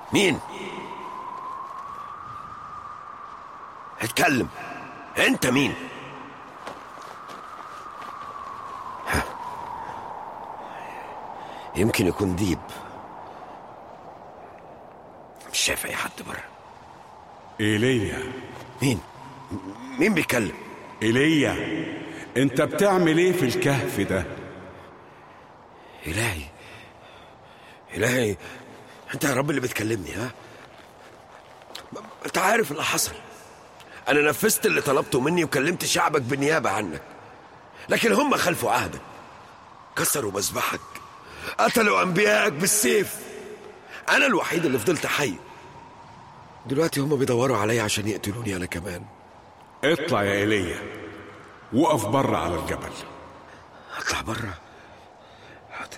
مين اتكلم انت مين ها. يمكن يكون ديب مش شايف اي حد بره ايليا مين مين بيتكلم ايليا انت بتعمل ايه في الكهف ده الهي الهي انت يا رب اللي بتكلمني ها انت عارف اللي حصل انا نفذت اللي طلبته مني وكلمت شعبك بالنيابه عنك لكن هم خلفوا عهدك كسروا مذبحك قتلوا انبيائك بالسيف انا الوحيد اللي فضلت حي دلوقتي هم بيدوروا عليا عشان يقتلوني انا كمان اطلع يا ايليا وقف بره على الجبل اطلع بره حاضر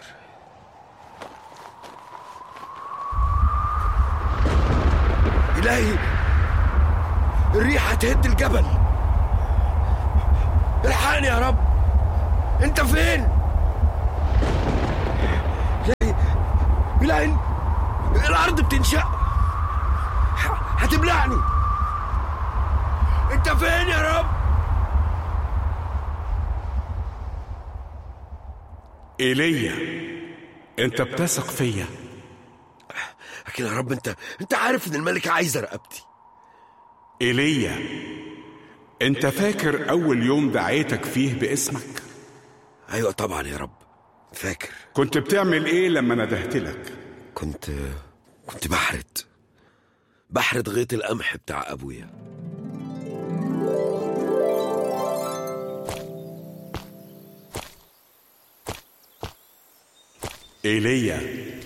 إلهي الريح هتهد الجبل الحقني يا رب انت فين إلهي إلهي الأرض بتنشق ه- هتبلعني انت فين يا رب ايليا انت بتثق فيا لكن يا رب انت انت عارف ان الملك عايزه رقبتي ايليا انت فاكر اول يوم دعيتك فيه باسمك ايوه طبعا يا رب فاكر كنت بتعمل ايه لما ندهت لك كنت كنت بحرد بحرد غيط القمح بتاع ابويا ايليا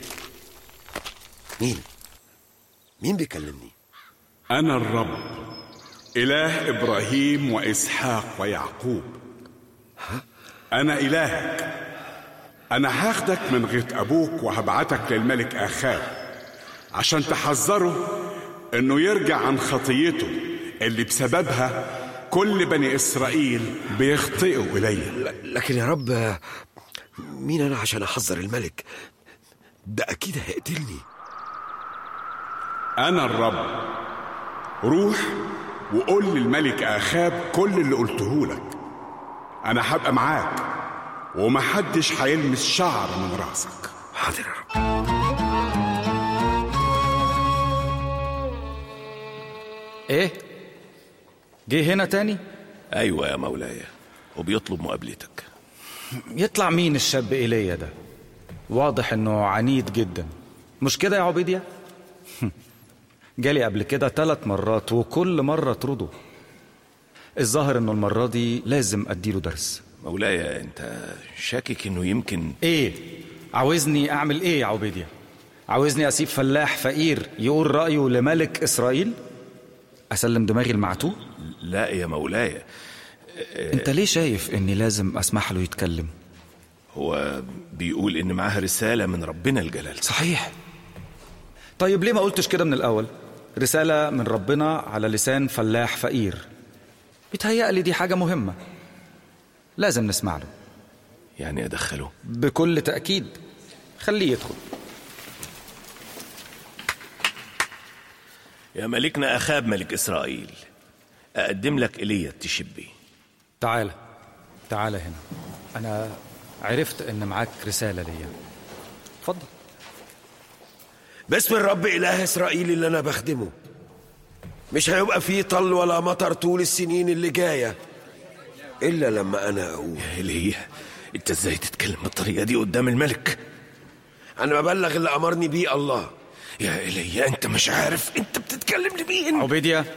مين مين بيكلمني انا الرب اله ابراهيم واسحاق ويعقوب انا الهك انا هاخدك من غيط ابوك وهبعتك للملك اخاب عشان تحذره انه يرجع عن خطيته اللي بسببها كل بني اسرائيل بيخطئوا الي ل- لكن يا رب مين انا عشان احذر الملك ده اكيد هيقتلني انا الرب روح وقول للملك اخاب كل اللي قلته لك انا هبقى معاك ومحدش هيلمس شعر من راسك حاضر يا رب ايه جه هنا تاني ايوه يا مولاي وبيطلب مقابلتك يطلع مين الشاب ايليا ده واضح انه عنيد جدا مش كده يا عبيديا جالي قبل كده ثلاث مرات وكل مرة طرده الظاهر انه المرة دي لازم اديله درس مولاي انت شاكك انه يمكن ايه عاوزني اعمل ايه يا عبيديا عاوزني اسيب فلاح فقير يقول رأيه لملك اسرائيل اسلم دماغي المعتوه لا يا مولاي انت ليه شايف اني لازم اسمح له يتكلم هو بيقول ان معاه رسالة من ربنا الجلال صحيح طيب ليه ما قلتش كده من الأول رسالة من ربنا على لسان فلاح فقير بيتهيألي دي حاجة مهمة لازم نسمع له يعني ادخله بكل تأكيد خليه يدخل يا ملكنا اخاب ملك اسرائيل اقدم لك ايليا التشبي تعالى تعالى هنا أنا عرفت إن معاك رسالة ليا اتفضل باسم الرب اله اسرائيل اللي انا بخدمه مش هيبقى فيه طل ولا مطر طول السنين اللي جايه الا لما انا اقول يا ايليا انت ازاي تتكلم بالطريقة دي قدام الملك انا ببلغ اللي امرني بيه الله يا ايليا انت مش عارف انت بتتكلم لمين عبيديا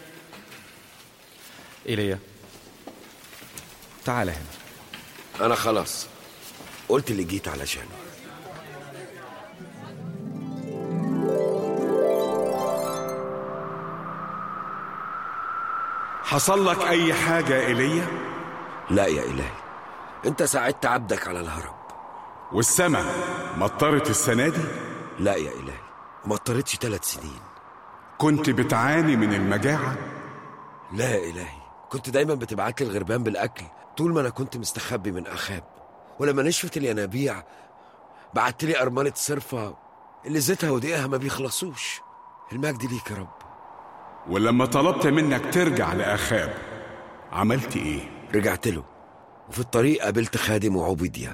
إيليا تعالى هنا انا خلاص قلت اللي جيت علشانه حصل لك اي حاجة يا ايليا لا يا الهي انت ساعدت عبدك على الهرب والسماء مطرت السنة دي لا يا الهي ما اضطرتش ثلاث سنين كنت بتعاني من المجاعة لا يا الهي كنت دايما بتبعت لي الغربان بالاكل طول ما انا كنت مستخبي من اخاب ولما نشفت الينابيع بعت لي ارمله صرفه اللي زيتها ودقيقها ما بيخلصوش المجد ليك يا رب ولما طلبت منك ترجع لأخاب عملت إيه؟ رجعت له وفي الطريق قابلت خادم وعبيديا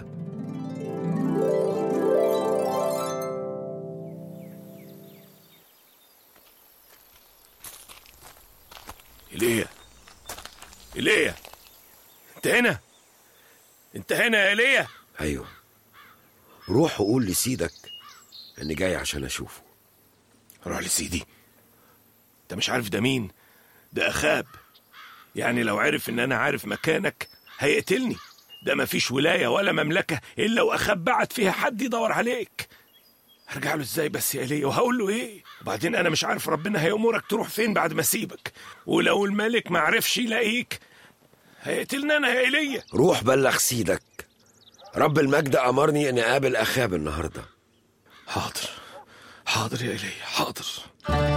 ايليا ايليا انت هنا انت هنا يا ايليا ايوه روح وقول لسيدك اني جاي عشان اشوفه روح لسيدي انت مش عارف ده مين ده اخاب يعني لو عرف ان انا عارف مكانك هيقتلني ده مفيش ولاية ولا مملكة إلا وأخاب بعت فيها حد يدور عليك هرجع له ازاي بس يا ايليا وهقول له ايه وبعدين انا مش عارف ربنا هيأمرك تروح فين بعد ما اسيبك ولو الملك ما عرفش يلاقيك هيقتلنا انا يا ايليا روح بلغ سيدك رب المجد امرني اني اقابل اخاب النهارده حاضر حاضر يا ايليا حاضر